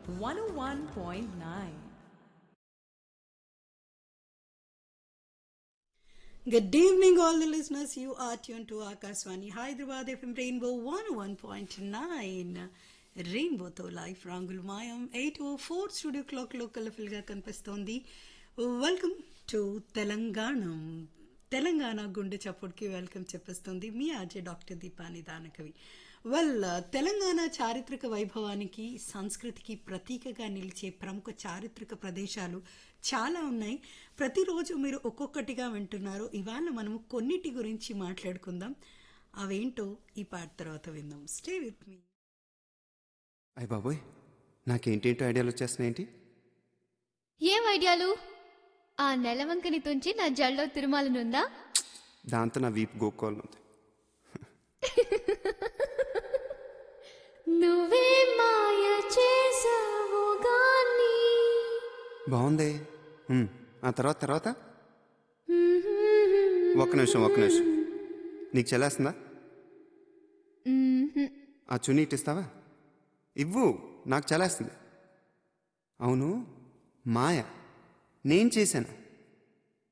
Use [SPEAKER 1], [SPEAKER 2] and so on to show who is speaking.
[SPEAKER 1] 101.9.
[SPEAKER 2] Good evening, all the listeners. You are tuned to Akaswani Hyderabad FM Rainbow 101.9. రెయిన్బోతో life రాంగుల్ మాయం eight O four studio clock లో కలర్ఫుల్గా కనిపిస్తోంది welcome to Telangana Telangana గుండె చప్పుడుకి వెల్కమ్ చెప్పిస్తుంది మీ ఆర్జే డాక్టర్ దీపాని దానకవి వెల్ తెలంగాణ చారిత్రక వైభవానికి సంస్కృతికి ప్రతీకగా నిలిచే ప్రముఖ చారిత్రక ప్రదేశాలు చాలా ఉన్నాయి ప్రతిరోజు మీరు ఒక్కొక్కటిగా వింటున్నారు ఇవాళ మనము కొన్నిటి గురించి మాట్లాడుకుందాం అవేంటో ఈ పాట తర్వాత విందాం స్టే విత్ మీ
[SPEAKER 3] అయ్య బాబోయ్ నాకేంటేంటో ఐడియాలు వచ్చేస్తున్నాయేంటి
[SPEAKER 4] ఏం ఐడియాలు ఆ నెలవంకని తుంచి నా జల్లో తిరుమాలనుందా
[SPEAKER 3] దాంతో నా వీపు గోక్కోవాలనుంది
[SPEAKER 4] నువ్వే మాయ చేసావు గాని
[SPEAKER 3] బాగుంది ఉమ్, ఆ తర్వాత తర్వాత ఒక్క నిమిషం ఒక్క నిమిషం నీకు చెల్లేస్తుందా ఆ చున్నీ ఇట్టిస్తావా ఇవ్వు నాకు చెల్లేస్తుంది అవును మాయ నేను చేశాను